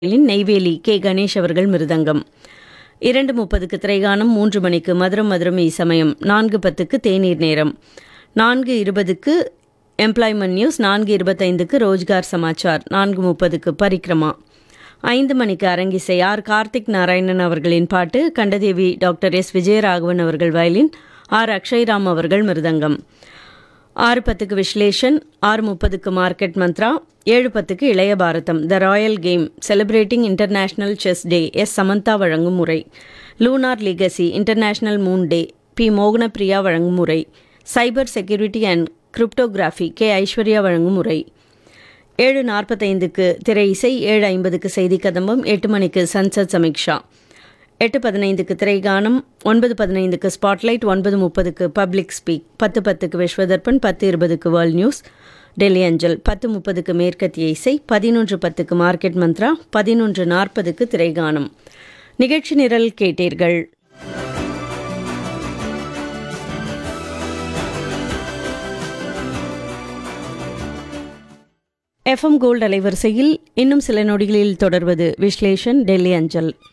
இன் Neyveli K Ganesh அவர்கள் மிருதங்கம் இரண்டு முப்பதுக்கு திரைகானம் மூன்று மணிக்கு மதுரம் மதுரம் சமயம் நான்கு பத்துக்கு தேநீர் நேரம் நான்கு இருபதுக்கு எம்ப்ளாய்மெண்ட் நியூஸ் நான்கு இருபத்தைந்துக்கு ரோஜ்கார் சமாச்சார் நான்கு முப்பதுக்கு பரிக்ரமா ஐந்து மணிக்கு அரங்கிசை ஆர் கார்த்திக் நாராயணன் அவர்களின் பாட்டு கண்டதேவி டாக்டர் எஸ் விஜயராகவன் அவர்கள் வயலின் ஆர் அக்ஷய்ராம் அவர்கள் மிருதங்கம் ஆறு பத்துக்கு விஸ்லேஷன் ஆறு முப்பதுக்கு மார்க்கெட் மந்த்ரா ஏழு பத்துக்கு இளைய பாரதம் the royal game celebrating international chess day S Samantha வழங்கும் முறை lunar legacy international moon day P Mohanapriya வழங்கும் முறை cyber security and cryptography K Aishwarya வழங்கும் முறை ஏழு நாற்பத்தைந்துக்கு திரை இசை ஏழு ஐம்பதுக்கு செய்தி கதம்பம் எட்டு மணிக்கு சன்சத் சமீக்ஷா எட்டு பதினைந்துக்கு திரைகானம் ஒன்பது பதினைந்துக்கு ஸ்பாட்லைட் ஒன்பது முப்பதுக்கு பப்ளிக் ஸ்பீக் பத்து பத்துக்கு விஸ்வதர்பன் பத்து இருபதுக்கு வேர்ல்ட் நியூஸ் டெல்லி அஞ்சல் பத்து முப்பதுக்கு மேற்கத்திய இசை பதினொன்று பத்துக்கு மார்க்கெட் மந்த்ரா பதினொன்று நாற்பதுக்கு திரைகானம் நிகழ்ச்சி நிரல் கேட்டீர்கள் எஃப்எம் கோல்டு அலைவரிசையில் இன்னும் சில நொடிகளில் தொடர்வது விஸ்லேஷன் டெல்லி அஞ்சல்